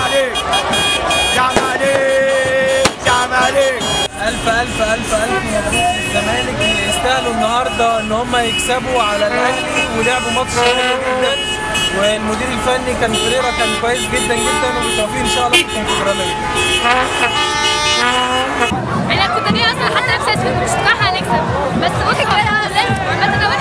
عليك جمالك جمالك الف الف الف الف مبروك للزمالك يستاهلوا النهارده ان هم يكسبوا على الاهلي ولعبوا ماتش حلو جدا والمدير الفني كان فريرا كان كويس جدا جدا وبالتوفيق ان شاء الله في الكونفدراليه انا كنت ناوي اصلا حتى لابسه اسود مش متوقعه هنكسب بس بص هو ما تدورش